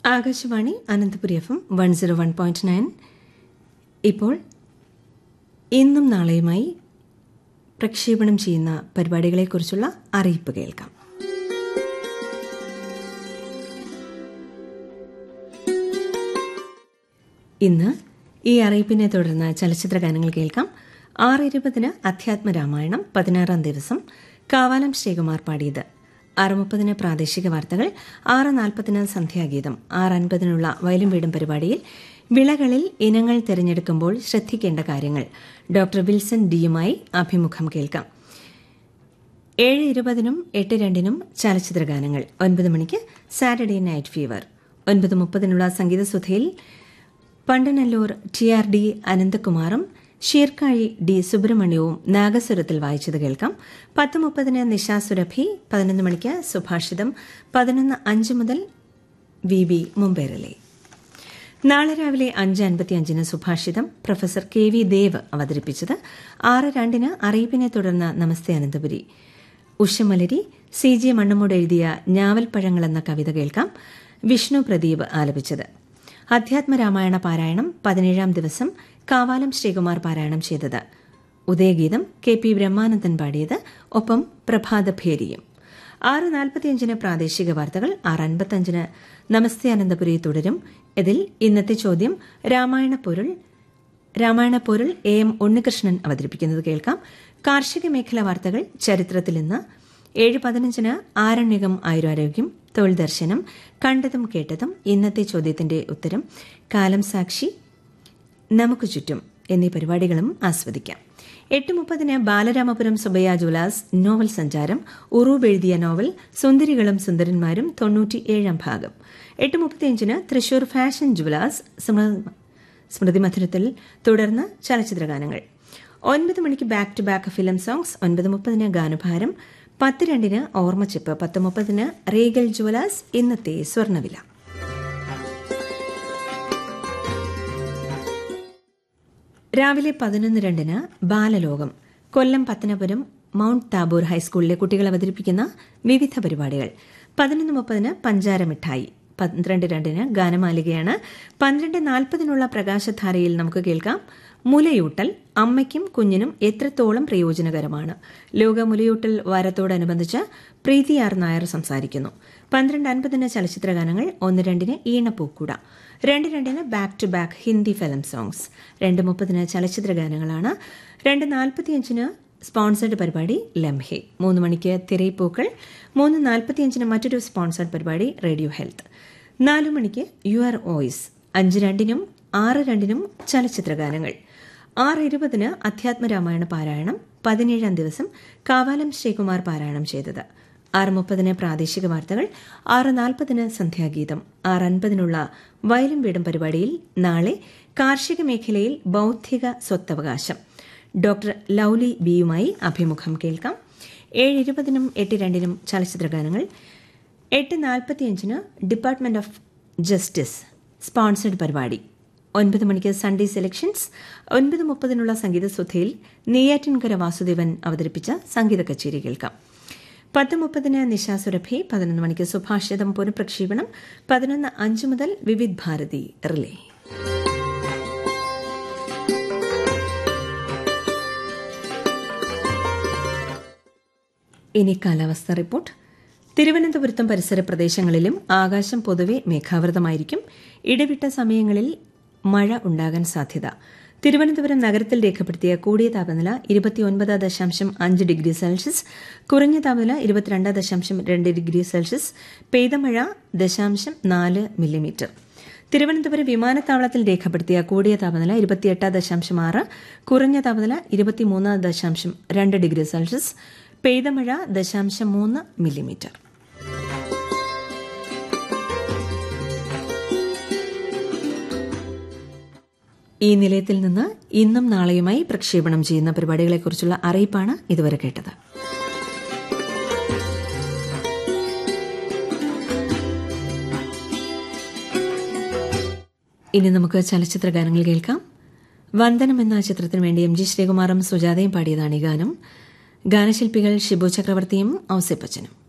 Akashvani Ananthapuri F M one zero one point nine ഇപ്പോൾ ഇന്നും നാളെയുമായി പ്രക്ഷേപണം ചെയ്യുന്ന പരിപാടികളെക്കുറിച്ചുള്ള അറിയിപ്പ് കേൾക്കാം ഇന്ന് ഈ അറിയിപ്പിനെ തുടർന്ന് ചലച്ചിത്ര ഗാനങ്ങൾ കേൾക്കാം ആറ് ഇരുപതിന് അധ്യാത്മരാമായണം പതിനാറാം ദിവസം കാവാലം ശ്രീകുമാർ പാടിയത് ആറ് മുപ്പതിന് പ്രാദേശിക വാർത്തകൾ ആറ് നാൽപ്പതിന് സന്ധ്യാഗീതം ആറ് അൻപതിനുള്ള വയലും വീടും പരിപാടിയിൽ വിളകളിൽ ഇനങ്ങൾ തിരഞ്ഞെടുക്കുമ്പോൾ ശ്രദ്ധിക്കേണ്ട കാര്യങ്ങൾ ഡോക്ടർ വിൽസൺ ഡിയുമായി അഭിമുഖം കേൾക്കാം ഏഴ് ഇരുപതിനും എട്ട് രണ്ടിനും ചലച്ചിത്ര ഗാനങ്ങൾ ഒൻപത് മണിക്ക് സാറ്റർഡേ നൈറ്റ് ഫീവർ ഒൻപത് മുപ്പതിനുള്ള സംഗീതസുധയിൽ പണ്ടനല്ലൂർ ടി ആർ ഡി അനന്തകുമാറും ഷീർക്കാഴി ഡി സുബ്രഹ്മണ്യവും നാഗസ്വരത്തിൽ വായിച്ചത് കേൾക്കാം പത്ത് മുപ്പതിന് നിശാ സുരഭി പതിനൊന്ന് മണിക്ക് സുഭാഷിതം പതിനൊന്ന് അഞ്ച് മുതൽ വി വി മുമ്പേറിലെ നാളെ രാവിലെ അഞ്ച് അൻപത്തിയഞ്ചിന് സുഭാഷിതം പ്രൊഫസർ കെ വി ദേവ് അവതരിപ്പിച്ചത് ആറ് രണ്ടിന് അറിയിപ്പിനെ തുടർന്ന് നമസ്തേ അനന്തപുരി ഉഷമലരി സി ജി മണ്ണമ്മൂട് എഴുതിയ ഞാവൽപ്പഴങ്ങൾ എന്ന കവിത കേൾക്കാം വിഷ്ണു പ്രദീപ് ആലപിച്ചത് അധ്യാത്മരാമായണ പാരായണം പതിനേഴാം ദിവസം കാവാലം ശ്രീകുമാർ പാരായണം ചെയ്തത് ഉദയഗീതം കെ പി ബ്രഹ്മാനന്ദൻ പാടിയത് ഒപ്പം പ്രഭാതഭേരിയും ആറ് നാൽപ്പത്തിയഞ്ചിന് പ്രാദേശിക വാർത്തകൾ ആറ് അൻപത്തിയഞ്ചിന് നമസ്തേ അനന്തപുരി തുടരും ഇതിൽ ഇന്നത്തെ ചോദ്യം രാമായണ പൊരുൾ രാമായണ പൊരുൾ എ എം ഉണ്ണികൃഷ്ണൻ അവതരിപ്പിക്കുന്നത് കേൾക്കാം കാർഷിക മേഖല വാർത്തകൾ ചരിത്രത്തിൽ ഇന്ന് ഏഴ് പതിനഞ്ചിന് ആരണ്യകം ആയുരാരോഗ്യം തൊഴിൽ ദർശനം കണ്ടതും കേട്ടതും ഇന്നത്തെ ചോദ്യത്തിന്റെ ഉത്തരം കാലം സാക്ഷി നമുക്ക് ചുറ്റും എന്നീ പരിപാടികളും ആസ്വദിക്കാം എട്ട് മുപ്പതിന് ബാലരാമപുരം സുബയ്യ ജുലാസ് നോവൽ സഞ്ചാരം ഉറൂബ് എഴുതിയ നോവൽ സുന്ദരികളും സുന്ദരന്മാരും തൊണ്ണൂറ്റിയേഴാം ഭാഗം എട്ട് മുപ്പത്തിയഞ്ചിന് തൃശൂർ ഫാഷൻ ജുവലാസ് സ്മൃതി മധുരത്തിൽ തുടർന്ന് ചലച്ചിത്രഗാനങ്ങൾ ഒൻപത് മണിക്ക് back to back film songs ഒൻപത് മുപ്പതിന് ഗാനഭാരം പത്ത് രണ്ടിന് ഓർമ്മച്ചിപ്പ് പത്ത് മുപ്പതിന് റീഗൽ ജുവലാസ് ഇന്നത്തെ സ്വർണ്ണവില രാവിലെ പതിനൊന്ന് രണ്ടിന് ബാലലോകം കൊല്ലം പത്തനപുരം മൌണ്ട് താബൂർ ഹൈസ്കൂളിലെ കുട്ടികൾ അവതരിപ്പിക്കുന്ന വിവിധ പരിപാടികൾ പതിനൊന്ന് മുപ്പതിന് പഞ്ചാര മിഠായി പന്ത്രണ്ട് രണ്ടിന് ഗാനമാലികയാണ് പന്ത്രണ്ട് നാൽപ്പതിനുള്ള പ്രകാശധാരയിൽ നമുക്ക് കേൾക്കാം മുലയൂട്ടൽ അമ്മയ്ക്കും കുഞ്ഞിനും എത്രത്തോളം പ്രയോജനകരമാണ് ലോക മുലയൂട്ടൽ വാരത്തോടനുബന്ധിച്ച് പ്രീതി ആർ നായർ സംസാരിക്കുന്നു പന്ത്രണ്ട് അൻപതിന് ചലച്ചിത്ര ഗാനങ്ങൾ ഒന്ന് രണ്ടിന് ഈണപ്പൂക്കുട രണ്ട് രണ്ടിന് back to back Hindi film songs രണ്ട് മുപ്പതിന് ചലച്ചിത്ര ഗാനങ്ങളാണ് രണ്ട് നാൽപ്പത്തിയഞ്ചിന് സ്പോൺസേഡ് പരിപാടി ലംഹെ മൂന്ന് മണിക്ക് തിരയിപ്പൂക്കൾ മൂന്ന് നാൽപ്പത്തിയഞ്ചിന് മറ്റൊരു സ്പോൺസേഡ് പരിപാടി റേഡിയോ ഹെൽത്ത് നാലു മണിക്ക് യു ആർ വോയിസ് അഞ്ച് രണ്ടിനും ആറ് രണ്ടിനും ചലച്ചിത്ര ഗാനങ്ങൾ ആറ് ഇരുപതിന് അധ്യാത്മരാമായണ പാരായണം പതിനേഴാം ദിവസം കാവാലം ശ്രീകുമാർ പാരായണം ചെയ്തത് ആറ് മുപ്പതിന് പ്രാദേശിക വാർത്തകൾ ആറ് നാൽപ്പതിന് സന്ധ്യാഗീതം ആറ് അൻപതിനുള്ള വയലും വീടും പരിപാടിയിൽ നാളെ കാർഷിക മേഖലയിൽ ബൌദ്ധിക സ്വത്തവകാശം ഡോക്ടർ ലൌലി ബിയുമായി അഭിമുഖം കേൾക്കാം ഏഴ് ഇരുപതിനും എട്ട് രണ്ടിനും ചലച്ചിത്ര ഗാനങ്ങൾ എട്ട് നാൽപ്പത്തിയഞ്ചിന് ഡിപ്പാർട്ട്മെന്റ് ഓഫ് ജസ്റ്റിസ് സ്പോൺസർഡ് പരിപാടി ഒൻപത് മണിക്ക് സൺഡേ സെലക്ഷൻസ് ഒൻപത് മുപ്പതിനുള്ള സംഗീത സുധയിൽ നെയ്യാറ്റിൻകര വാസുദേവൻ അവതരിപ്പിച്ച സംഗീത കച്ചേരി കേൾക്കാം പത്ത് മുപ്പതിന് നിശാ സുരഭി പതിനൊന്ന് മണിക്ക് സുഭാഷിതം പുനഃപ്രക്ഷേപണം പതിനൊന്ന് അഞ്ച് മുതൽ വിവിധ് ഭാരതി റിലേ ഇനി കാലാവസ്ഥ റിപ്പോർട്ട് തിരുവനന്തപുരത്തും പരിസര പ്രദേശങ്ങളിലും ആകാശം പൊതുവെ മേഘാവൃതമായിരിക്കും ഇടവിട്ട സമയങ്ങളിൽ മഴ ഉണ്ടാകാൻ സാധ്യത തിരുവനന്തപുരം നഗരത്തിൽ രേഖപ്പെടുത്തിയ കൂടിയ താപനില ഇരുപത്തിയൊൻപത് ദശാംശം അഞ്ച് ഡിഗ്രി സെൽഷ്യസ് കുറഞ്ഞ താപനില ഇരുപത്തിരണ്ട് ദശാംശം രണ്ട് ഡിഗ്രി സെൽഷ്യസ് പെയ്ത മഴ ദശാംശം നാല് മില്ലിമീറ്റർ തിരുവനന്തപുരം വിമാനത്താവളത്തിൽ രേഖപ്പെടുത്തിയ കൂടിയ താപനില ഇരുപത്തിയെട്ട് ദശാംശം ആറ് കുറഞ്ഞ താപനില ഇരുപത്തിമൂന്ന് ദശാംശം രണ്ട് ഡിഗ്രി സെൽഷ്യസ് പെയ്ത മഴ ദശാംശം മൂന്ന് മില്ലിമീറ്റർ ഈ നിലയത്തിൽ നിന്ന് ഇന്നും നാളെയുമായി പ്രക്ഷേപണം ചെയ്യുന്ന പരിപാടികളെക്കുറിച്ചുള്ള അറിയിപ്പാണ് ഇതുവരെ കേട്ടത് ഇനി നമുക്ക് ചലച്ചിത്ര ഗാനങ്ങൾ കേൾക്കാം വന്ദനം എന്ന ചിത്രത്തിനു വേണ്ടി എം ജി ശ്രീകുമാറും സുജാതയും പാടിയതാണ് ഈ ഗാനം ഗാനശില്പികൾ ഷിബു ചക്രവർത്തിയും ഔസേപ്പച്ചനും